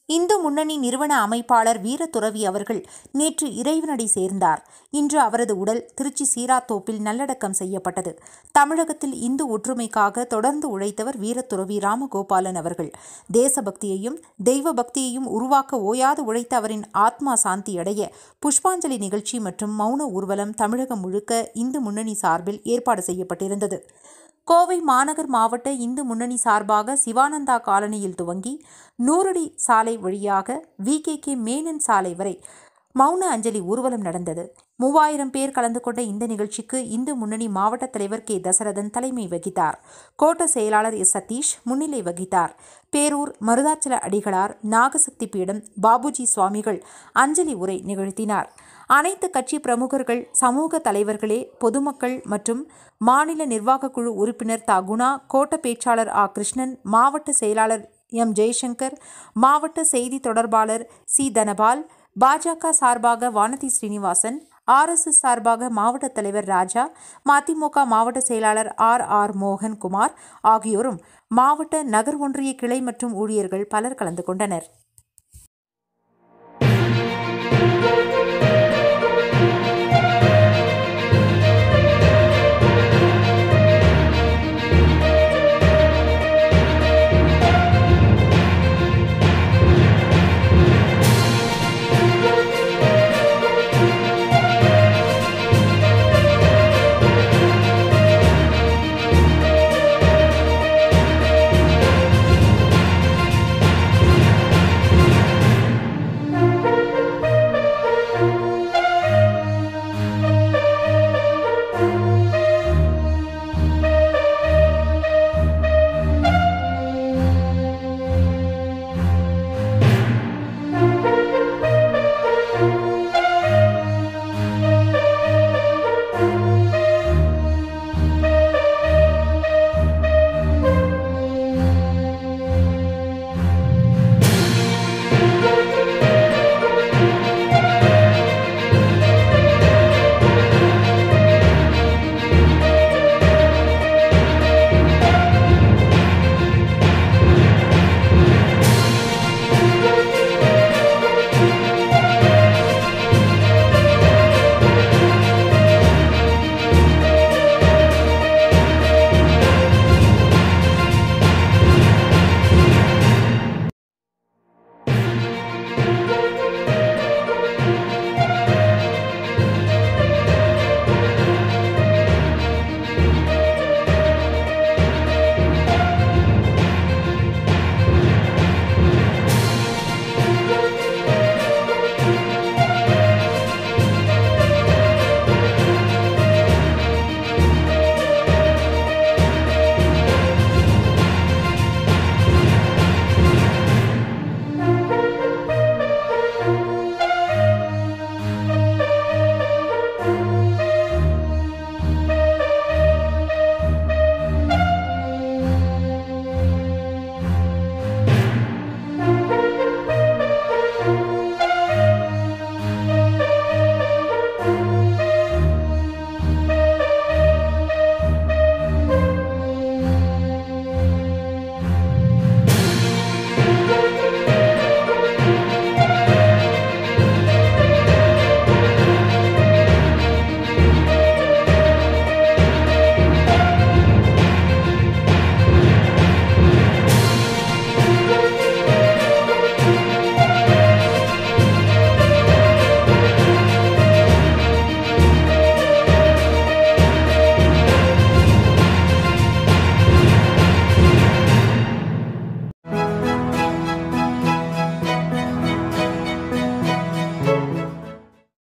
இந்து முன்னணி நிறுவன அமைப்பாளர் வீரதுறவி அவர்கள் நேற்று இறைவனடி சேர்ந்தார் இன்று அவரது உடல் திருச்சி சீராத்தோப்பில் நல்லடக்கம் செய்யப்பட்டது தமிழகத்தில் இந்து ஒற்றுமைக்காக தொடர்ந்து உழைத்தவர் வீரதுறவி ராமகோபாலன் அவர்கள் தேசபக்தியையும் தெய்வ பக்தியையும் உருவாக்க ஓயாது உழைத்த அவரின் ஆத்மா சாந்தி அடைய புஷ்பாஞ்சலி நிகழ்ச்சி மற்றும் மௌன ஊர்வலம் தமிழகம் முழுக்க இந்து முன்னணி சார்பில் ஏற்பாடு செய்யப்பட்டிருந்தது கோவை மாநகர் மாவட்ட இந்து முன்னணி சார்பாக சிவானந்தா காலனியில் துவங்கி நூறடி சாலை வழியாக விகேகே மேனன் சாலை வரை மௌன அஞ்சலி ஊர்வலம் நடந்தது மூவாயிரம் பேர் கலந்து கொண்ட இந்த நிகழ்ச்சிக்கு இந்து முன்னணி மாவட்ட தலைவர் கே தசரதன் தலைமை வகித்தார் கோட்ட செயலாளர் எஸ் சதீஷ் முன்னிலை வகித்தார் பேரூர் மருதாச்சல அடிகளார் நாகசக்தி பீடம் பாபுஜி சுவாமிகள் அஞ்சலி உரை நிகழ்த்தினார் அனைத்து கட்சி பிரமுகர்கள் சமூக தலைவர்களே பொதுமக்கள் மற்றும் மாநில நிர்வாகக் குழு உறுப்பினர் தா குணா கோட்ட பேச்சாளர் ஆ கிருஷ்ணன் மாவட்ட செயலாளர் எம் ஜெய்சங்கர் மாவட்ட செய்தி தொடர்பாளர் சி தனபால் பாஜக சார்பாக வானதி ஸ்ரீனிவாசன் ஆர்எஸ்எஸ் சார்பாக மாவட்ட தலைவர் ராஜா மதிமுக மாவட்ட செயலாளர் ஆர் ஆர் மோகன் குமார் ஆகியோரும் மாவட்ட நகர் ஒன்றிய கிளை மற்றும் ஊழியர்கள் பலர் கலந்து கொண்டனர்